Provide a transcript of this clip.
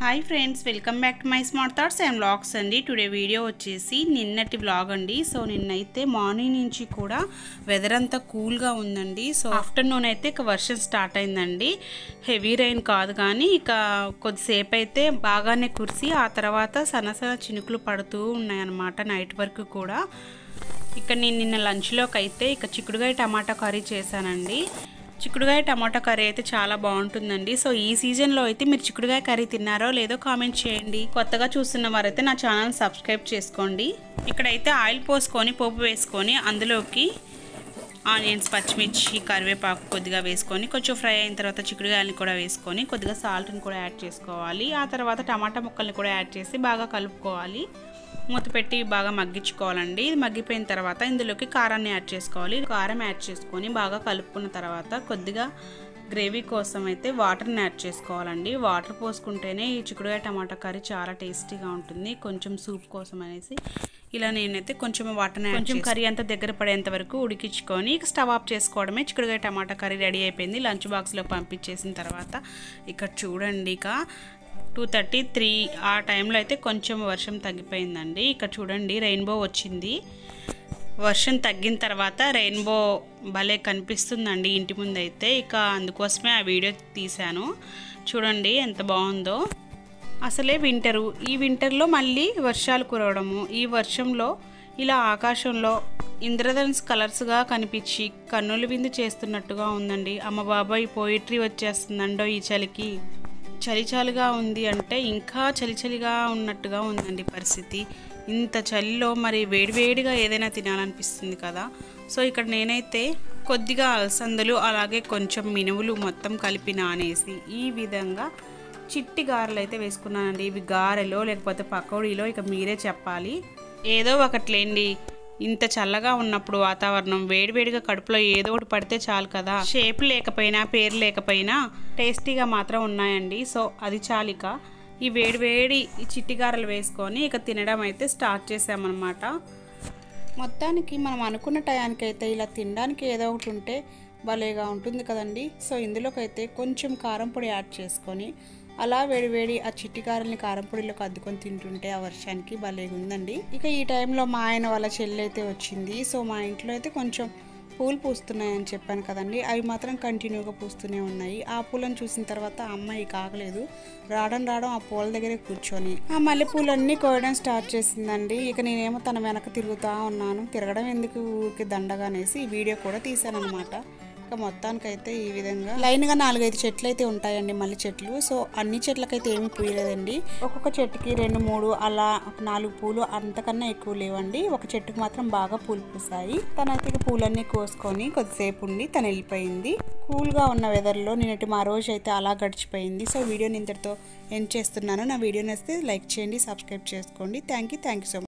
hi friends welcome back to my smart thoughts and vlogs అండి today video వచ్చేసి నిన్నటి vlog అండి so నిన్నైతే మార్నింగ్ నుంచి కూడా వెదర్ అంతా కూల్గా ఉందండి సో ఆఫ్టర్నూన్ అయితే ఇక వర్షం స్టార్ట్ అయిందండి హెవీ రైన్ కాదు కానీ ఇక కొద్దిసేపు అయితే బాగానే కురిసి ఆ తర్వాత సన్న సన్న చినుకులు పడుతూ ఉన్నాయన్నమాట నైట్ వరకు కూడా ఇక నేను నిన్న లంచ్లోకి అయితే ఇక చిక్కుడుగాయ టమాటా కర్రీ చేశానండి చిక్కుడుగాయ టమాటా కర్రీ అయితే చాలా బాగుంటుందండి సో ఈ సీజన్లో అయితే మీరు చిక్కుడుగాయ కర్రీ తిన్నారో లేదో కామెంట్ చేయండి కొత్తగా చూస్తున్న వారైతే నా ఛానల్ సబ్స్క్రైబ్ చేసుకోండి ఇక్కడైతే ఆయిల్ పోసుకొని పోపు వేసుకొని అందులోకి ఆనియన్స్ పచ్చిమిర్చి కరివేపాకు కొద్దిగా వేసుకొని కొంచెం ఫ్రై అయిన తర్వాత చిక్కుడుగాయలని కూడా వేసుకొని కొద్దిగా సాల్ట్ని కూడా యాడ్ చేసుకోవాలి ఆ తర్వాత టమాటా ముక్కల్ని కూడా యాడ్ చేసి బాగా కలుపుకోవాలి మూత పెట్టి బాగా మగ్గించుకోవాలండి ఇది మగ్గిపోయిన తర్వాత ఇందులోకి కారాన్ని యాడ్ చేసుకోవాలి కారం యాడ్ చేసుకొని బాగా కలుపుకున్న తర్వాత కొద్దిగా గ్రేవీ కోసం అయితే వాటర్ని యాడ్ చేసుకోవాలండి వాటర్ పోసుకుంటేనే ఈ చిక్కుడుగాయ టమాటా కర్రీ చాలా టేస్టీగా ఉంటుంది కొంచెం సూప్ కోసం అనేసి ఇలా నేనైతే కొంచెం వాటర్ని కొంచెం కర్రీ అంతా దగ్గర పడేంత వరకు ఉడికించుకొని ఇక స్టవ్ ఆఫ్ చేసుకోవడమే చిక్కుడుగాయ టమాటా కర్రీ రెడీ అయిపోయింది లంచ్ బాక్స్లో పంపించేసిన తర్వాత ఇక్కడ చూడండి ఇక టూ థర్టీ త్రీ ఆ టైంలో అయితే కొంచెం వర్షం తగ్గిపోయిందండి ఇక్కడ చూడండి రెయిన్బో వచ్చింది వర్షం తగ్గిన తర్వాత రెయిన్బో భలే కనిపిస్తుందండి ఇంటి ముందు అయితే ఇక అందుకోసమే ఆ వీడియో తీశాను చూడండి ఎంత బాగుందో అసలే వింటరు ఈ వింటర్లో మళ్ళీ వర్షాలు కురవడము ఈ వర్షంలో ఇలా ఆకాశంలో ఇంద్రధనుస్ కలర్స్గా కనిపించి కన్నుల విందు చేస్తున్నట్టుగా ఉందండి అమ్మ బాబాయ్ పోయిట్రీ వచ్చేస్తుందండో ఈ చలికి చలి చలిగా ఉంది అంటే ఇంకా చలి చలిగా ఉన్నట్టుగా ఉందండి పరిస్థితి ఇంత చలిలో మరి వేడివేడిగా ఏదైనా తినాలనిపిస్తుంది కదా సో ఇక్కడ నేనైతే కొద్దిగా అలసందలు అలాగే కొంచెం మినువులు మొత్తం కలిపి నానేసి ఈ విధంగా చిట్టి గారెలు అయితే వేసుకున్నానండి ఇవి గారెలో లేకపోతే పకోడీలో ఇక మీరే చెప్పాలి ఏదో ఒకట్లేండి ఇంత చల్లగా ఉన్నప్పుడు వాతావరణం వేడివేడిగా కడుపులో ఏదో ఒకటి పడితే చాలు కదా షేప్ లేకపోయినా పేరు లేకపోయినా టేస్టీగా మాత్రం ఉన్నాయండి సో అది చాలిక ఈ వేడివేడి ఈ చిట్టిగారలు వేసుకొని ఇక తినడం అయితే స్టార్ట్ చేసామన్నమాట మొత్తానికి మనం అనుకున్న టయానికి అయితే ఇలా తినడానికి ఏదో ఒకటి ఉంటే భలేగా ఉంటుంది కదండి సో ఇందులోకైతే కొంచెం కారం పొడి యాడ్ చేసుకొని అలా వేడివేడి ఆ చిట్టి కారల్ని కారం పొడిలోకి అద్దుకొని తింటుంటే ఆ వర్షానికి భలేగా ఉందండి ఇక ఈ టైంలో మా ఆయన వాళ్ళ చెల్లి అయితే వచ్చింది సో మా ఇంట్లో అయితే కొంచెం పూలు పూస్తున్నాయని చెప్పాను కదండి అవి మాత్రం కంటిన్యూగా పూస్తూనే ఉన్నాయి ఆ పూలను చూసిన తర్వాత అమ్మాయి కాగలేదు రావడం రావడం ఆ పూల దగ్గరే కూర్చొని ఆ మల్లెపూలన్నీ కోయడం స్టార్ట్ చేసిందండి ఇక నేనేమో తన వెనక తిరుగుతూ ఉన్నాను తిరగడం ఎందుకు ఊరికి దండగా ఈ వీడియో కూడా తీసాను అనమాట ఇక మొత్తానికైతే ఈ విధంగా లైన్గా నాలుగైదు చెట్లు అయితే ఉంటాయండి మళ్ళీ చెట్లు సో అన్ని చెట్లకైతే ఏమీ పూయలేదండి ఒక్కొక్క చెట్టుకి రెండు మూడు అలా ఒక నాలుగు పూలు అంతకన్నా ఎక్కువ లేవండి ఒక చెట్టుకు మాత్రం బాగా పూలు పూసాయి తనైతే ఇక పూలన్నీ కోసుకొని కొద్దిసేపు ఉండి తను వెళ్ళిపోయింది కూల్గా ఉన్న వెదర్లో నేనటి మా రోజు అయితే అలా గడిచిపోయింది సో వీడియోని ఇంతటితో ఎండ్ చేస్తున్నాను నా వీడియో నచ్చితే లైక్ చేయండి సబ్స్క్రైబ్ చేసుకోండి thank you thank you so much